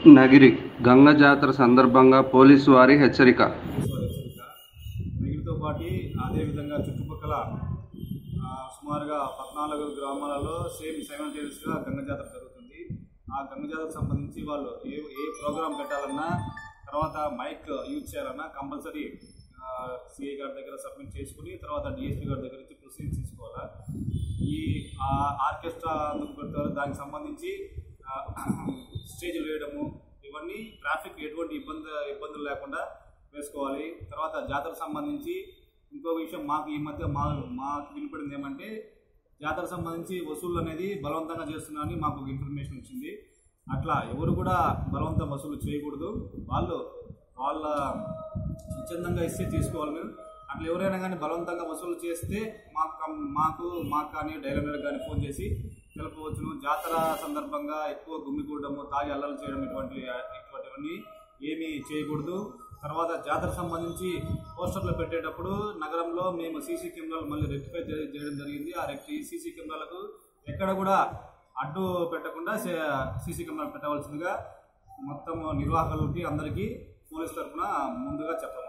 నగిరి గంగ జాతర సందర్భంగా పోలీసు వారి హెచ్చరిక హెచ్చరిక నగిరితో పాటు అదేవిధంగా చుట్టుపక్కల ఆ, సుమారుగా పద్నాలుగు గ్రామాలలో సేమ్ సైమల్టేనియస్గా గంగ జాతర జరుగుతుంది ఆ గంగ జాతరకు సంబంధించి వాళ్ళు ఏ ఏ ప్రోగ్రామ్ పెట్టాలన్నా తర్వాత మైక్ యూజ్ చేయాలన్నా కంపల్సరీ సిఐ గారి దగ్గర సబ్మిట్ చేసుకుని తర్వాత డిఎస్పీ గారి దగ్గర నుంచి ప్రొసీడింగ్స్ తీసుకోవాలా ఈ ఆ ఆర్కెస్ట్రా అందుకు పెడతారు దానికి సంబంధించి ఆ, స్టేజ్లు వేయడము ఇవన్నీ ట్రాఫిక్ ఎటువంటి ఇబ్బంది ఇబ్బందులు లేకుండా వేసుకోవాలి తర్వాత జాతరకు సంబంధించి ఇంకో విషయం మాకు ఈ మధ్య మా మాకు వినపడింది ఏమంటే జాతర సంబంధించి వసూళ్ళు అనేది బలవంతంగా చేస్తున్నారని మాకు ఒక ఇన్ఫర్మేషన్ వచ్చింది అట్లా ఎవరు కూడా బలవంతం వసూలు చేయకూడదు వాళ్ళు వాళ్ళ స్వచ్ఛందంగా ఇస్తే తీసుకోవాలి మేము అట్లా ఎవరైనా కానీ బలవంతంగా వసూలు చేస్తే మాకు కం- మాకు మాకు కానీ డైలర్ కానీ ఫోన్ చేసి తెలుపవచ్చును జాతర సందర్భంగా ఎక్కువ గుమ్మికూడము తాగి అల్లలు చేయడం ఇటువంటి ఇటువంటివన్నీ ఏమీ చేయకూడదు తర్వాత జాతర సంబంధించి పోస్టర్లు పెట్టేటప్పుడు నగరంలో మేము సీసీ కెమెరాలు మళ్ళీ రెక్టిఫై చే- చేయడం జరిగింది ఆ రెక్టి సీసీ కెమెరాలకు ఎక్కడ కూడా అడ్డు పెట్టకుండా సీసీ కెమెరాలు పెట్టవలసిందిగా మొత్తం నిర్వాహకులకి అందరికీ పోలీస్ తరఫున ముందుగా చెప్పాలి